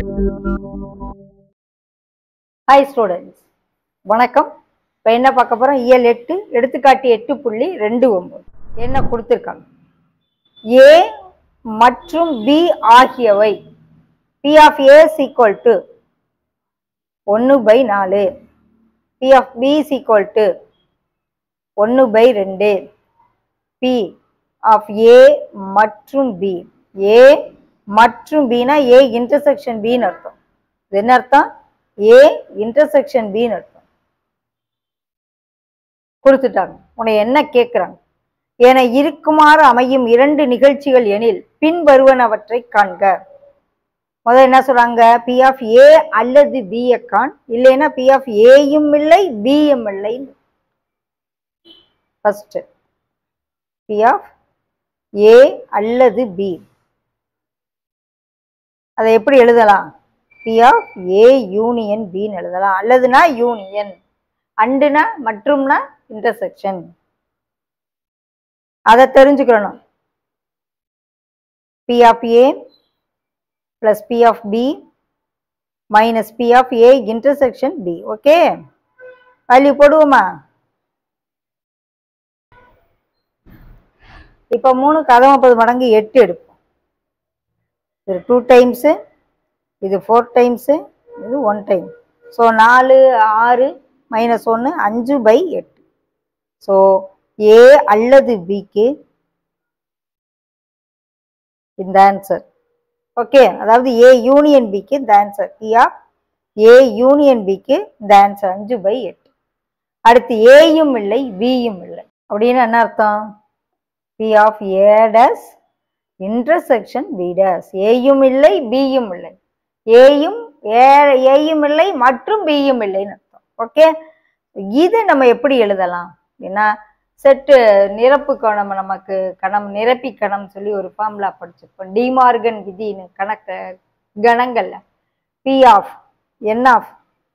hi students வணக்கம் இப்போ என்ன பார்க்க போகிறோம் இயல் எட்டு எடுத்துக்காட்டு எட்டு புள்ளி ரெண்டு ஒம்பது என்ன கொடுத்துருக்காங்க ஏ மற்றும் பி ஆகியவை P of A equal to ஒன்று பை நாலு P of B equal to ஒன்று பை ரெண்டு பி ஆஃப் ஏ மற்றும் பி ஏ மற்றும் பினா ஏ இன்டர்செக்ஷன் பின்னு அர்த்தம் இது என்ன அர்த்தம் ஏ இன்டர்செக்ஷன் பின்னு அர்த்தம் கொடுத்துட்டாங்க உன்னை என்ன கேட்குறாங்க என இருக்குமாறு அமையும் இரண்டு நிகழ்ச்சிகள் எனில் பின்வருவனவற்றை காண்க முதல்ல என்ன சொல்றாங்க பி ஆஃப் ஏ அல்லது பி கான் இல்லைன்னா பி ஆஃப் ஏயும் இல்லை பியும் இல்லை ஃபர்ஸ்ட் பி ஆஃப் ஏ அல்லது பி அதை எப்படி எழுதலாம் பி ஆஃப் ஏ யூனியன் பின்னு எழுதலாம் அல்லதுனா யூனியன் அண்டுனா மற்றும்னா இன்டர்செக்ஷன் அதை தெரிஞ்சுக்கணும் P of A plus P of B minus P of A intersection B okay value போடுவோமா இப்போ மூணு கதை முப்பது மடங்கு எட்டு எடுப்போம் இது டூ டைம்ஸு இது ஃபோர் டைம்ஸு இது ஒன் டைம் ஸோ நாலு ஆறு மைனஸ் ஒன்று அஞ்சு பை எட்டு ஸோ ஏ அல்லது பிக்கு இந்த ஆன்சர் ஓகே அதாவது ஏ யூனியன் பிக்கு இந்த ஆன்சர் பியா ஏ யூனியன் பிக்கு இந்த ஆன்சர் அஞ்சு பை எட்டு அடுத்து ஏயும் இல்லை பியும் இல்லை அப்படின்னு என்ன அர்த்தம் P of A dash intersection B dash ஏயும் இல்லை பியும் இல்லை ஏயும் ஏ ஏயும் இல்லை மற்றும் பியும் இல்லைன்னு அர்த்தம் ஓகே இது நம்ம எப்படி எழுதலாம் ஏன்னா செட்டு நிரப்பு கணம் நமக்கு கணம் நிரப்பி கணம் சொல்லி ஒரு ஃபார்முலா படிச்சிருப்போம் டிமார்கன் விதின்னு கணக்கு கணங்கள்ல P of n of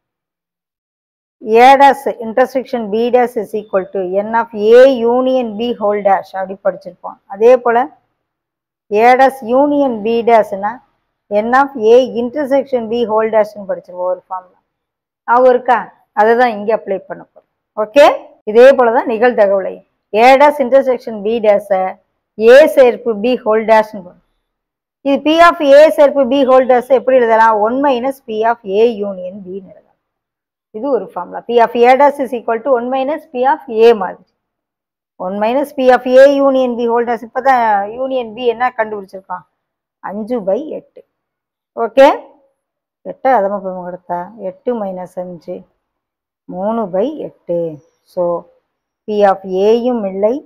A dash intersection B dash is equal to n of A union B whole dash அப்படி படிச்சிருப்போம் அதே போல் ஏ டேஸ் யூனியன் பி டேஸ்னா n of A intersection B whole டேஷ்னு படிச்சிருப்போம் ஒரு ஃபார்ம்ல அவங்க இருக்கா அதை தான் இங்கே அப்ளை பண்ண போகிறோம் ஓகே இதே போல தான் நிகழ்தகவலை ஏ டேஸ் இன்டர்செக்ஷன் பி டேஸை ஏ சேர்ப்பு பி ஹோல் டேஷ்னு போடும் இது பி ஆஃப் ஏ சேர்ப்பு பி ஹோல் டேஸ் எப்படி எழுதலாம் one minus P of A union பின்னு எழுதலாம் இது ஒரு formula P of A dash is equal to one minus P of A மாதிரி one minus P of A union B whole dash இப்போ தான் union B என்ன கண்டுபிடிச்சிருக்கான் அஞ்சு பை எட்டு ஓகே எட்டு அதமாக போய் கொடுத்தா எட்டு மைனஸ் அஞ்சு மூணு பை எட்டு ஸோ பி ஆஃப் ஏயும் இல்லை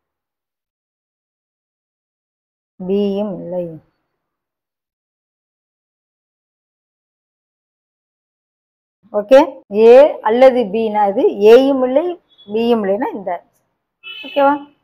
பியும் இல்லை ஓகே ஏ அல்லது பினா இது ஏயும் இல்லை பியும் இல்லைன்னா இந்த ஓகேவா